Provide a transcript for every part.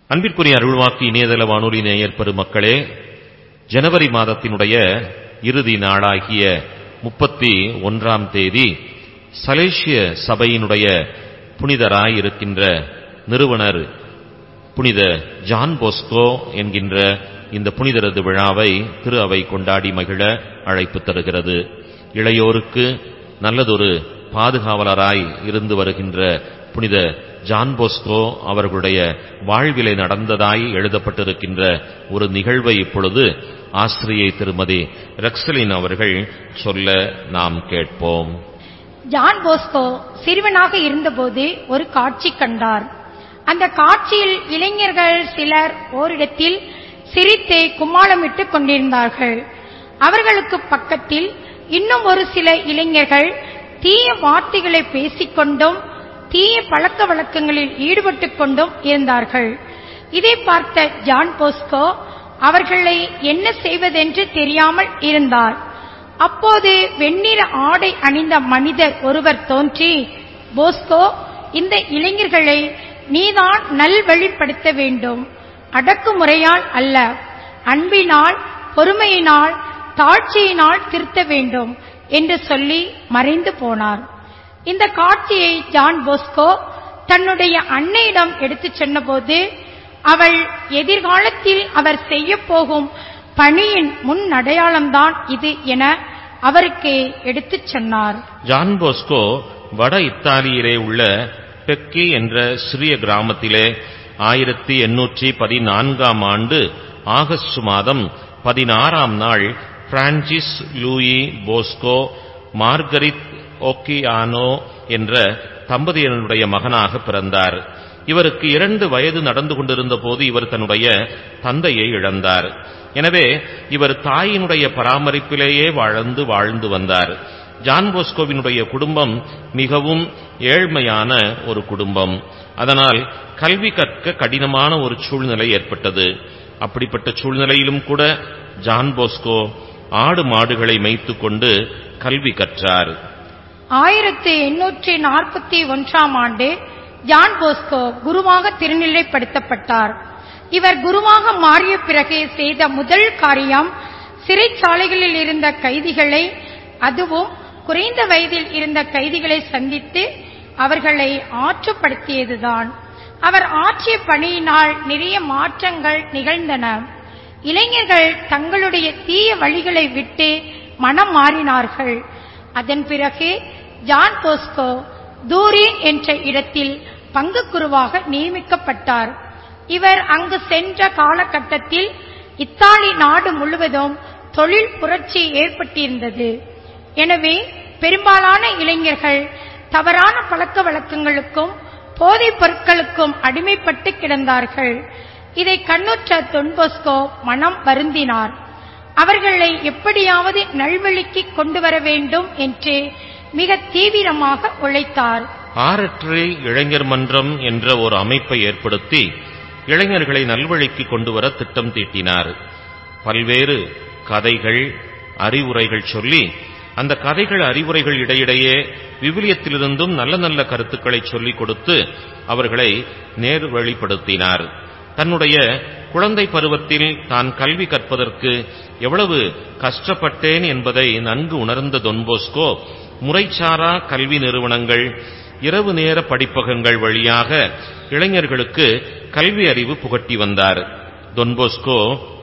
அன்பிற்குரிய அருள்வாக்கு இணையதள வானொலி நேயர் பெருமக்களே ஜனவரி மாதத்தினுடைய இறுதி நாளாகிய முப்பத்தி ஒன்றாம் தேதி சலேசிய சபையினுடைய புனிதராய் இருக்கின்ற நிறுவனர் புனித ஜான் போஸ்கோ என்கின்ற இந்த புனிதரது விழாவை திரு அவை கொண்டாடி மகிழ அழைப்பு தருகிறது இளையோருக்கு நல்லதொரு பாதுகாவலராய் இருந்து வருகின்ற புனித ஜான் போஸ்கோ அவர்களுடைய வாழ்விலை நடந்ததாய் எழுதப்பட்டிருக்கின்ற ஒரு நிகழ்வை இப்பொழுது ஆசிரியை திருமதி ரெக்ஸலின் அவர்கள் சொல்ல நாம் கேட்போம் ஜான் போஸ்கோ சிறுவனாக இருந்தபோது ஒரு காட்சி கண்டார் அந்த காட்சியில் இளைஞர்கள் சிலர் ஓரிடத்தில் சிரித்தே கும்மாளமிட்டுக் கொண்டிருந்தார்கள் அவர்களுக்கு பக்கத்தில் இன்னும் ஒரு சில இளைஞர்கள் தீய வார்த்தைகளை பேசிக்கொண்டும் தீய பழக்க வழக்கங்களில் ஈடுபட்டுக் கொண்டும் இருந்தார்கள் இதை பார்த்த ஜான் போஸ்கோ அவர்களை என்ன செய்வதென்று தெரியாமல் இருந்தார் அப்போது வெண்ணிற ஆடை அணிந்த மனிதர் ஒருவர் தோன்றி போஸ்கோ இந்த இளைஞர்களை நீதான் நல்வழிப்படுத்த வேண்டும் அடக்குமுறையால் அல்ல அன்பினால் பொறுமையினால் தாழ்ச்சியினால் திருத்த வேண்டும் என்று சொல்லி மறைந்து போனார் இந்த காட்சியை ஜான் போஸ்கோ தன்னுடைய அன்னையிடம் எடுத்துச் சொன்னபோது அவள் எதிர்காலத்தில் அவர் செய்யப் போகும் பணியின் முன் அடையாளம்தான் இது என அவருக்கு எடுத்துச் சொன்னார் ஜான் போஸ்கோ வட இத்தாலியிலே உள்ள பெக்கி என்ற சிறிய கிராமத்திலே ஆயிரத்தி எண்ணூற்றி பதினான்காம் ஆண்டு ஆகஸ்ட் மாதம் பதினாறாம் நாள் Francis Louis Bosco Margherita Occhiena என்ற தம்பதியினுடைய மகனாக பிறந்தார் இவருக்கு இரண்டு வயது நடந்து கொண்டிருந்த போது இவர் தன்னுடைய தந்தையை இழந்தார் எனவே இவர் தாயினுடைய பராமரிப்பிலேயே வாழ்ந்து வாழ்ந்து வந்தார் ஜான் போஸ்கோவினுடைய குடும்பம் மிகவும் ஏழ்மையான ஒரு குடும்பம் அதனால் கல்வி கற்க கடினமான ஒரு சூழ்நிலை ஏற்பட்டது அப்படிப்பட்ட சூழ்நிலையிலும் கூட ஜான் போஸ்கோ ஆடு மாடுகளை மேய்த்துக் கொண்டு கல்வி கற்றார் ஆயிரத்தி எண்ணூற்றி நாற்பத்தி ஒன்றாம் ஆண்டு ஜான் போஸ்கோ குருவாக திருநிலைப்படுத்தப்பட்டார் இவர் குருவாக மாறிய பிறகு செய்த முதல் காரியம் சிறைச்சாலைகளில் இருந்த கைதிகளை அதுவும் குறைந்த வயதில் இருந்த கைதிகளை சந்தித்து அவர்களை ஆற்றுப்படுத்தியதுதான் அவர் ஆற்றிய பணியினால் நிறைய மாற்றங்கள் நிகழ்ந்தன இளைஞர்கள் தங்களுடைய தீய வழிகளை விட்டு மனம் மாறினார்கள் அதன் பிறகு ஜான் போஸ்கோ தூரின் என்ற இடத்தில் பங்கு குருவாக நியமிக்கப்பட்டார் இவர் அங்கு சென்ற காலகட்டத்தில் இத்தாலி நாடு முழுவதும் தொழில் புரட்சி ஏற்பட்டிருந்தது எனவே பெரும்பாலான இளைஞர்கள் தவறான பழக்க வழக்கங்களுக்கும் போதைப் பொருட்களுக்கும் அடிமைப்பட்டு கிடந்தார்கள் இதை கண்ணுற்ற தொன்போஸ்கோ மனம் வருந்தினார் அவர்களை எப்படியாவது நல்வழிக்கு கொண்டு வர வேண்டும் என்று மிக தீவிரமாக உழைத்தார் ஆரற்றை இளைஞர் மன்றம் என்ற ஒரு அமைப்பை ஏற்படுத்தி இளைஞர்களை நல்வழிக்கு கொண்டு வர திட்டம் தீட்டினார் பல்வேறு கதைகள் அறிவுரைகள் சொல்லி அந்த கதைகள் அறிவுரைகள் இடையிடையே விவிலியத்திலிருந்தும் நல்ல நல்ல கருத்துக்களை சொல்லிக் கொடுத்து அவர்களை நேர்வழிப்படுத்தினார் தன்னுடைய குழந்தை பருவத்தில் தான் கல்வி கற்பதற்கு எவ்வளவு கஷ்டப்பட்டேன் என்பதை நன்கு உணர்ந்த தொன்போஸ்கோ முறைச்சாரா கல்வி நிறுவனங்கள் இரவு நேர படிப்பகங்கள் வழியாக இளைஞர்களுக்கு கல்வி அறிவு புகட்டி வந்தார் தொன்போஸ்கோ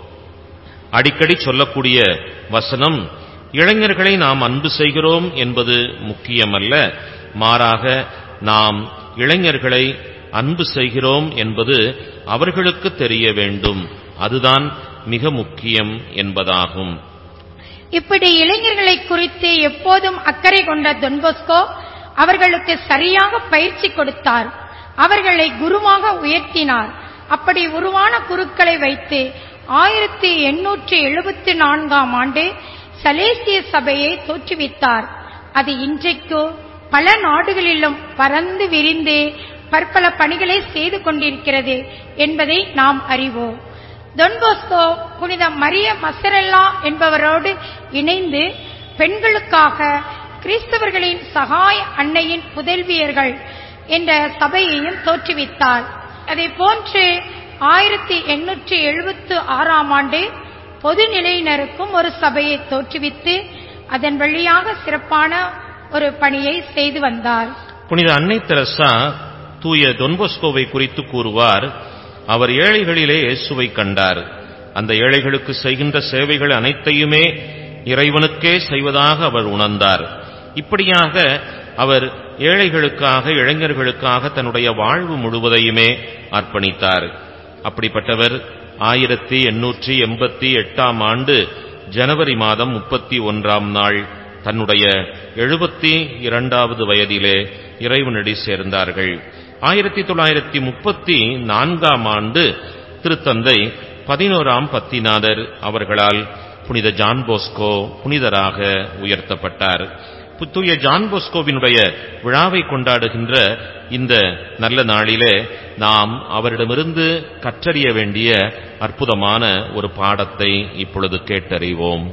அடிக்கடி சொல்லக்கூடிய வசனம் இளைஞர்களை நாம் அன்பு செய்கிறோம் என்பது முக்கியமல்ல மாறாக நாம் இளைஞர்களை அன்பு செய்கிறோம் என்பது அவர்களுக்கு தெரிய வேண்டும் அதுதான் மிக முக்கியம் என்பதாகும் இப்படி இளைஞர்களை குறித்து எப்போதும் அக்கறை கொண்ட தொன்போஸ்கோ அவர்களுக்கு சரியாக பயிற்சி கொடுத்தார் அவர்களை குருவாக உயர்த்தினார் அப்படி உருவான குருக்களை வைத்து ஆயிரத்தி எண்ணூற்றி எழுபத்தி நான்காம் ஆண்டு சலேசிய சபையை தோற்றுவித்தார் அது இன்றைக்கு பல நாடுகளிலும் பறந்து விரிந்து பற்பல பணிகளை செய்து கொண்டிருக்கிறது என்பதை நாம் அறிவோம் தொன்போஸ்கோ புனித மரிய மசரெல்லா என்பவரோடு இணைந்து பெண்களுக்காக கிறிஸ்தவர்களின் சகாய அன்னையின் புதல்வியர்கள் என்ற சபையையும் தோற்றுவித்தார் அதை போன்று ஆயிரத்தி எண்ணூற்றி எழுபத்து ஆறாம் ஆண்டு பொதுநிலையினருக்கும் ஒரு சபையை தோற்றுவித்து அதன் வழியாக சிறப்பான ஒரு பணியை செய்து வந்தார் புனித அன்னை தெரசா தூய தொன்பொஸ்கோவை குறித்து கூறுவார் அவர் ஏழைகளிலே இயேசுவை கண்டார் அந்த ஏழைகளுக்கு செய்கின்ற சேவைகள் அனைத்தையுமே இறைவனுக்கே செய்வதாக அவர் உணர்ந்தார் இப்படியாக அவர் ஏழைகளுக்காக இளைஞர்களுக்காக தன்னுடைய வாழ்வு முழுவதையுமே அர்ப்பணித்தார் அப்படிப்பட்டவர் ஆயிரத்தி எண்ணூற்றி எண்பத்தி எட்டாம் ஆண்டு ஜனவரி மாதம் முப்பத்தி ஒன்றாம் நாள் தன்னுடைய எழுபத்தி இரண்டாவது வயதிலே இறைவனடி சேர்ந்தார்கள் ஆயிரத்தி தொள்ளாயிரத்தி முப்பத்தி நான்காம் ஆண்டு திருத்தந்தை பதினோராம் பத்திநாதர் அவர்களால் புனித ஜான் போஸ்கோ புனிதராக உயர்த்தப்பட்டார் புத்துய ஜான் போஸ்கோவினுடைய விழாவை கொண்டாடுகின்ற இந்த நல்ல நாளிலே நாம் அவரிடமிருந்து கற்றறிய வேண்டிய அற்புதமான ஒரு பாடத்தை இப்பொழுது கேட்டறிவோம்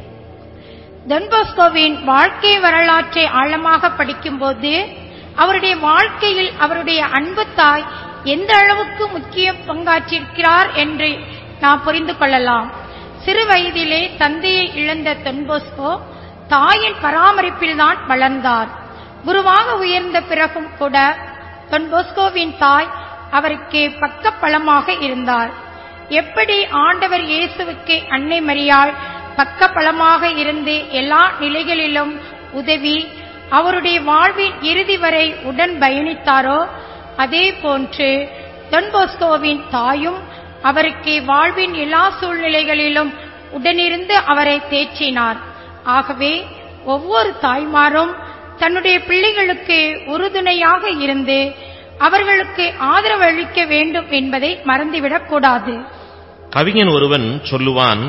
டொன்போஸ்கோவின் வாழ்க்கை வரலாற்றை ஆழமாக படிக்கும்போது அவருடைய வாழ்க்கையில் அவருடைய அன்பு தாய் எந்த அளவுக்கு முக்கிய பங்காற்றிருக்கிறார் என்று நாம் புரிந்து கொள்ளலாம் சிறு வயதிலே தந்தையை இழந்த தொன்போஸ்கோ தாயின் பராமரிப்பில்தான் வளர்ந்தார் குருவாக உயர்ந்த பிறகும் கூட தொன்போஸ்கோவின் தாய் அவருக்கு பக்கப்பலமாக இருந்தார் எப்படி ஆண்டவர் இயேசுவுக்கு அன்னை மரியாள் பக்கப்பலமாக இருந்து எல்லா நிலைகளிலும் உதவி அவருடைய வாழ்வின் இறுதி வரை உடன் பயணித்தாரோ அதே போன்று தொன்போஸ்கோவின் தாயும் அவருக்கு வாழ்வின் எல்லா சூழ்நிலைகளிலும் உடனிருந்து அவரை தேற்றினார் ஆகவே ஒவ்வொரு தாய்மாரும் தன்னுடைய பிள்ளைகளுக்கு உறுதுணையாக இருந்து அவர்களுக்கு ஆதரவு அளிக்க வேண்டும் என்பதை மறந்துவிடக் கூடாது கவிஞன் ஒருவன் சொல்லுவான்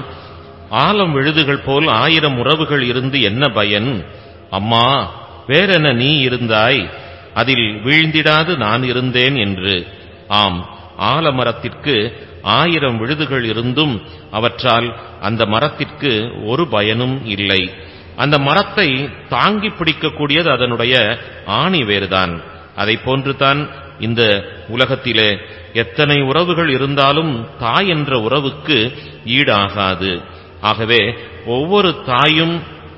ஆலம் விழுதுகள் போல் ஆயிரம் உறவுகள் இருந்து என்ன பயன் அம்மா வேறென நீ இருந்தாய் அதில் வீழ்ந்திடாது நான் இருந்தேன் என்று ஆம் ஆலமரத்திற்கு ஆயிரம் விழுதுகள் இருந்தும் அவற்றால் அந்த மரத்திற்கு ஒரு பயனும் இல்லை அந்த மரத்தை தாங்கி பிடிக்கக்கூடியது அதனுடைய ஆணி வேறுதான் அதை போன்றுதான் இந்த உலகத்திலே எத்தனை உறவுகள் இருந்தாலும் தாய் என்ற உறவுக்கு ஈடாகாது ஆகவே ஒவ்வொரு தாயும்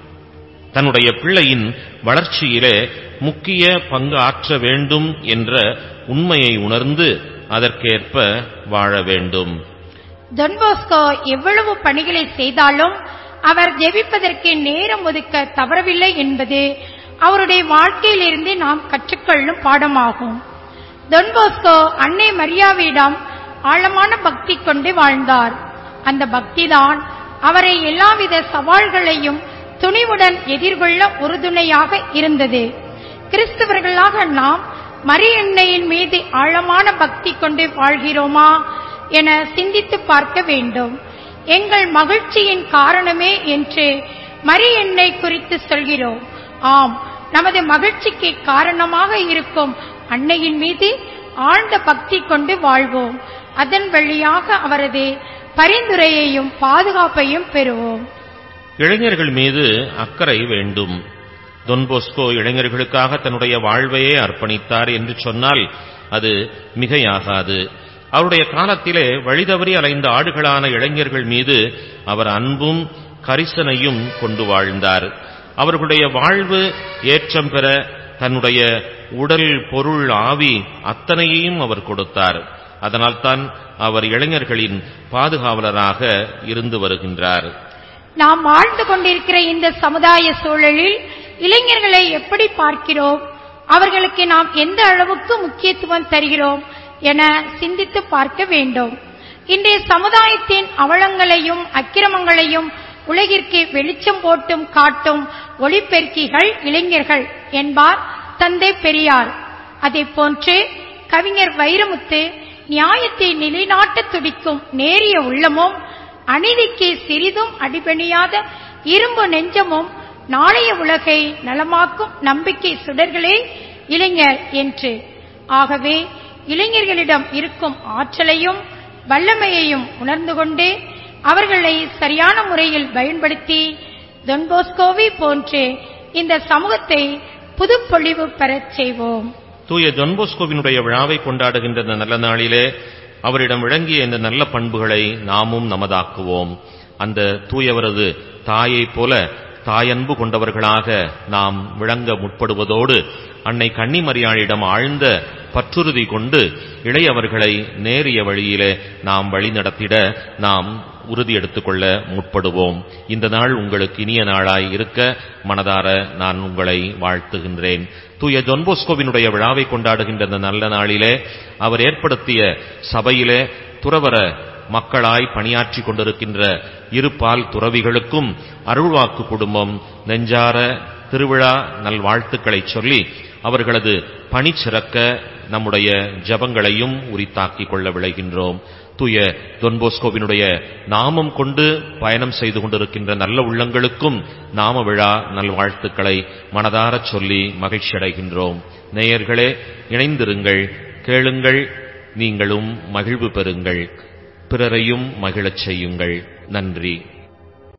தன்னுடைய பிள்ளையின் வளர்ச்சியிலே முக்கிய பங்கு ஆற்ற வேண்டும் என்ற உண்மையை உணர்ந்து அதற்கேற்ப வாழ வேண்டும் டொன்போஸ்கோ எவ்வளவு பணிகளை செய்தாலும் அவர் ஜெபிப்பதற்கு நேரம் ஒதுக்க தவறவில்லை என்பது அவருடைய வாழ்க்கையிலிருந்து நாம் கற்றுக்கொள்ளும் பாடமாகும் டொன்போஸ்கோ அன்னை மரியாவிடம் ஆழமான பக்தி கொண்டு வாழ்ந்தார் அந்த பக்திதான் அவரை எல்லாவித சவால்களையும் துணிவுடன் எதிர்கொள்ள உறுதுணையாக இருந்தது கிறிஸ்தவர்களாக நாம் மரியன்னையின் மீது ஆழமான பக்தி கொண்டு வாழ்கிறோமா என சிந்தித்து பார்க்க வேண்டும் எங்கள் மகிழ்ச்சியின் காரணமே என்று மரியன்னை குறித்து சொல்கிறோம் ஆம் நமது மகிழ்ச்சிக்கு காரணமாக இருக்கும் அன்னையின் மீது ஆழ்ந்த பக்தி கொண்டு வாழ்வோம் அதன் வழியாக அவரது பரிந்துரையையும் பாதுகாப்பையும் பெறுவோம் இளைஞர்கள் மீது அக்கறை வேண்டும் தொன்போஸ்கோ இளைஞர்களுக்காக தன்னுடைய வாழ்வையே அர்ப்பணித்தார் என்று சொன்னால் அது மிகையாகாது அவருடைய காலத்திலே வழிதவறி அலைந்த ஆடுகளான இளைஞர்கள் மீது அவர் அன்பும் கரிசனையும் கொண்டு வாழ்ந்தார் அவர்களுடைய வாழ்வு ஏற்றம் பெற தன்னுடைய உடல் பொருள் ஆவி அத்தனையையும் அவர் கொடுத்தார் அதனால்தான் அவர் இளைஞர்களின் பாதுகாவலராக இருந்து வருகின்றார் நாம் வாழ்ந்து கொண்டிருக்கிற இந்த சமுதாய சூழலில் இளைஞர்களை எப்படி பார்க்கிறோம் அவர்களுக்கு நாம் எந்த அளவுக்கு முக்கியத்துவம் தருகிறோம் என சிந்தித்து பார்க்க வேண்டும் இன்றைய சமுதாயத்தின் அவலங்களையும் அக்கிரமங்களையும் உலகிற்கு வெளிச்சம் போட்டும் காட்டும் ஒளிபெருக்கிகள் இளைஞர்கள் என்பார் தந்தை பெரியார் அதை போன்று கவிஞர் வைரமுத்து நியாயத்தை நிலைநாட்ட துடிக்கும் நேரிய உள்ளமும் அநீதிக்கு சிறிதும் அடிபணியாத இரும்பு நெஞ்சமும் நாளைய உலகை நலமாக்கும் நம்பிக்கை சுடர்களே இளைஞர் என்று ஆகவே இளைஞர்களிடம் இருக்கும் ஆற்றலையும் வல்லமையையும் உணர்ந்து கொண்டு அவர்களை சரியான முறையில் பயன்படுத்தி தொன்போஸ்கோவை போன்று இந்த சமூகத்தை புதுப்பொழிவு பெறச் செய்வோம் தூய ஜொன்போஸ்கோவினுடைய விழாவை கொண்டாடுகின்ற இந்த நல்ல நாளிலே அவரிடம் விளங்கிய இந்த நல்ல பண்புகளை நாமும் நமதாக்குவோம் அந்த தூயவரது தாயைப் போல தாயன்பு கொண்டவர்களாக நாம் விளங்க முற்படுவதோடு அன்னை கன்னிமரியாளிடம் ஆழ்ந்த பற்றுறுதி கொண்டு இளையவர்களை நேரிய வழியிலே நாம் வழிநடத்திட நாம் உறுதி எடுத்துக்கொள்ள முற்படுவோம் இந்த நாள் உங்களுக்கு இனிய நாளாய் இருக்க மனதார நான் உங்களை வாழ்த்துகின்றேன் தூய ஜொன்போஸ்கோவினுடைய விழாவை கொண்டாடுகின்ற இந்த நல்ல நாளிலே அவர் ஏற்படுத்திய சபையிலே துறவர மக்களாய் பணியாற்றி கொண்டிருக்கின்ற இருபால் துறவிகளுக்கும் அருள்வாக்கு குடும்பம் நெஞ்சார திருவிழா நல்வாழ்த்துக்களை சொல்லி அவர்களது பணி சிறக்க நம்முடைய ஜபங்களையும் உரித்தாக்கிக் கொள்ள விளைகின்றோம் தூய தொன்போஸ்கோவினுடைய நாமம் கொண்டு பயணம் செய்து கொண்டிருக்கின்ற நல்ல உள்ளங்களுக்கும் நாம விழா நல்வாழ்த்துக்களை மனதாரச் சொல்லி மகிழ்ச்சி அடைகின்றோம் நேயர்களே இணைந்திருங்கள் கேளுங்கள் நீங்களும் மகிழ்வு பெறுங்கள் பிறரையும் மகிழச் செய்யுங்கள் நன்றி